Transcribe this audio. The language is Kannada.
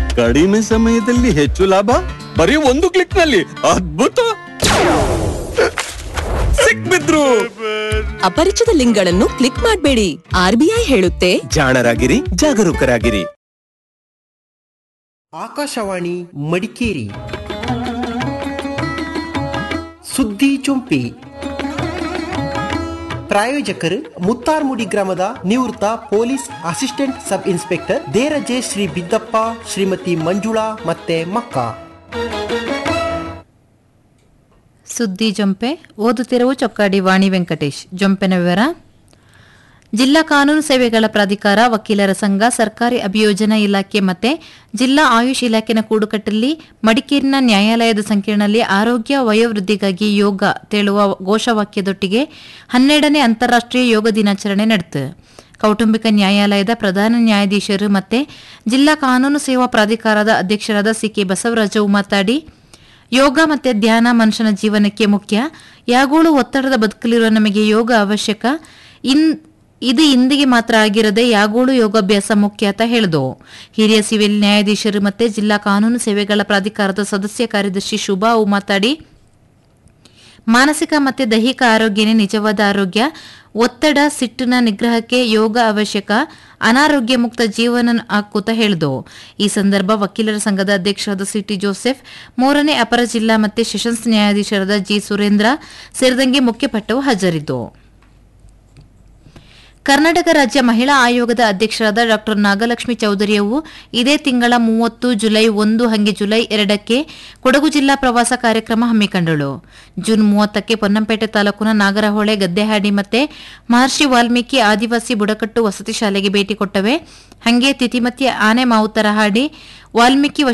ಕಡಿಮೆ ಸಮಯದಲ್ಲಿ ಹೆಚ್ಚು ಲಾಭ ಬರೀ ಒಂದು ಕ್ಲಿಕ್ ನಲ್ಲಿ ಅದ್ಭುತ ಸಿಕ್ಬಿದ್ರು ಅಪರಿಚಿತ ಲಿಂಕ್ಗಳನ್ನು ಕ್ಲಿಕ್ ಮಾಡಬೇಡಿ ಆರ್ಬಿಐ ಹೇಳುತ್ತೆ ಜಾಣರಾಗಿರಿ ಜಾಗರೂಕರಾಗಿರಿ ಆಕಾಶವಾಣಿ ಮಡಿಕೇರಿ ಸುದ್ದಿ ಚುಂಪಿ ಪ್ರಾಯೋಜಕರು ಮುತ್ತಾರ್ಮುಡಿ ಗ್ರಾಮದ ನಿವೃತ್ತ police assistant sub inspector Deraje Shri Biddappa Shrimati Manjula ಮತ್ತೆ ಮಕ್ಕ ಸುದ್ದಿ ಜೊಂಪೆ ಓದುತ್ತಿರುವ ಚೊಕ್ಕಾಡಿ ವಾಣಿ ವೆಂಕಟೇಶ್ ಜೊಂಪೆನ ವಿವರ ಜಿಲ್ಲಾ ಕಾನೂನು ಸೇವೆಗಳ ಪ್ರಾಧಿಕಾರ ವಕೀಲರ ಸಂಘ ಸರ್ಕಾರಿ ಅಭಿಯೋಜನಾ ಇಲಾಖೆ ಮತ್ತೆ ಜಿಲ್ಲಾ ಆಯುಷ್ ಇಲಾಖೆನ ಕೂಡುಕಟ್ಟಲ್ಲಿ ಮಡಿಕೇರಿನ ನ್ಯಾಯಾಲಯದ ಸಂಕೀರ್ಣದಲ್ಲಿ ಆರೋಗ್ಯ ವಯೋವೃದ್ಧಿಗಾಗಿ ಯೋಗ ತೇಳುವ ಘೋಷವಾಕ್ಯದೊಟ್ಟಿಗೆ ಹನ್ನೆರಡನೇ ಅಂತಾರಾಷ್ಟ್ರೀಯ ಯೋಗ ದಿನಾಚರಣೆ ನಡೆತು ಕೌಟುಂಬಿಕ ನ್ಯಾಯಾಲಯದ ಪ್ರಧಾನ ನ್ಯಾಯಾಧೀಶರು ಮತ್ತೆ ಜಿಲ್ಲಾ ಕಾನೂನು ಸೇವಾ ಪ್ರಾಧಿಕಾರದ ಅಧ್ಯಕ್ಷರಾದ ಸಿಕೆ ಬಸವರಾಜವು ಮಾತಾಡಿ ಯೋಗ ಮತ್ತೆ ಧ್ಯಾನ ಮನುಷ್ಯನ ಜೀವನಕ್ಕೆ ಮುಖ್ಯ ಯಾಗೋಳು ಒತ್ತಡದ ಬದುಕಲಿರುವ ನಮಗೆ ಯೋಗ ಅವಶ್ಯಕ ಇನ್ ಇದು ಇಂದಿಗೆ ಮಾತ್ರ ಆಗಿರದೆ ಯಾಗೋಳು ಯೋಗಾಭ್ಯಾಸ ಮುಖ್ಯ ಅಂತ ಹೇಳಿದವು ಹಿರಿಯ ಸಿವಿಲ್ ನ್ಯಾಯಾಧೀಶರು ಮತ್ತೆ ಜಿಲ್ಲಾ ಕಾನೂನು ಸೇವೆಗಳ ಪ್ರಾಧಿಕಾರದ ಸದಸ್ಯ ಕಾರ್ಯದರ್ಶಿ ಶುಭಾ ಅವು ಮಾತಾಡಿ ಮಾನಸಿಕ ಮತ್ತೆ ದೈಹಿಕ ಆರೋಗ್ಯನೇ ನಿಜವಾದ ಆರೋಗ್ಯ ಒತ್ತಡ ಸಿಟ್ಟಿನ ನಿಗ್ರಹಕ್ಕೆ ಯೋಗ ಅವಶ್ಯಕ ಅನಾರೋಗ್ಯ ಮುಕ್ತ ಜೀವನ ಹಾಕುತ್ತಾ ಹೇಳಿದವು ಈ ಸಂದರ್ಭ ವಕೀಲರ ಸಂಘದ ಅಧ್ಯಕ್ಷರಾದ ಸಿಟಿ ಜೋಸೆಫ್ ಮೂರನೇ ಅಪರ ಜಿಲ್ಲಾ ಮತ್ತೆ ಸೆಷನ್ಸ್ ನ್ಯಾಯಾಧೀಶರಾದ ಜಿ ಸುರೇಂದ್ರ ಸೇರಿದಂಗೆ ಮುಖ್ಯಪಟ್ಟವು ಹಾಜರಿದ್ದವು ಕರ್ನಾಟಕ ರಾಜ್ಯ ಮಹಿಳಾ ಆಯೋಗದ ಅಧ್ಯಕ್ಷರಾದ ಡಾ ನಾಗಲಕ್ಷ್ಮಿ ಚೌಧರಿಯವು ಇದೇ ತಿಂಗಳ ಮೂವತ್ತು ಜುಲೈ ಒಂದು ಹಂಗೆ ಜುಲೈ ಎರಡಕ್ಕೆ ಕೊಡಗು ಜಿಲ್ಲಾ ಪ್ರವಾಸ ಕಾರ್ಯಕ್ರಮ ಹಮ್ಮಿಕೊಂಡಳು ಜೂನ್ ಮೂವತ್ತಕ್ಕೆ ಪೊನ್ನಂಪೇಟೆ ತಾಲೂಕಿನ ನಾಗರಹೊಳೆ ಗದ್ದೆಹಾಡಿ ಮತ್ತೆ ಮಹರ್ಷಿ ವಾಲ್ಮೀಕಿ ಆದಿವಾಸಿ ಬುಡಕಟ್ಟು ವಸತಿ ಶಾಲೆಗೆ ಭೇಟಿ ಕೊಟ್ಟವೆ ಹಂಗೆ ತಿತಿಮತಿ ಆನೆ ಮಾವುತರ ಹಾಡಿ ವಾಲ್ಮೀಕಿ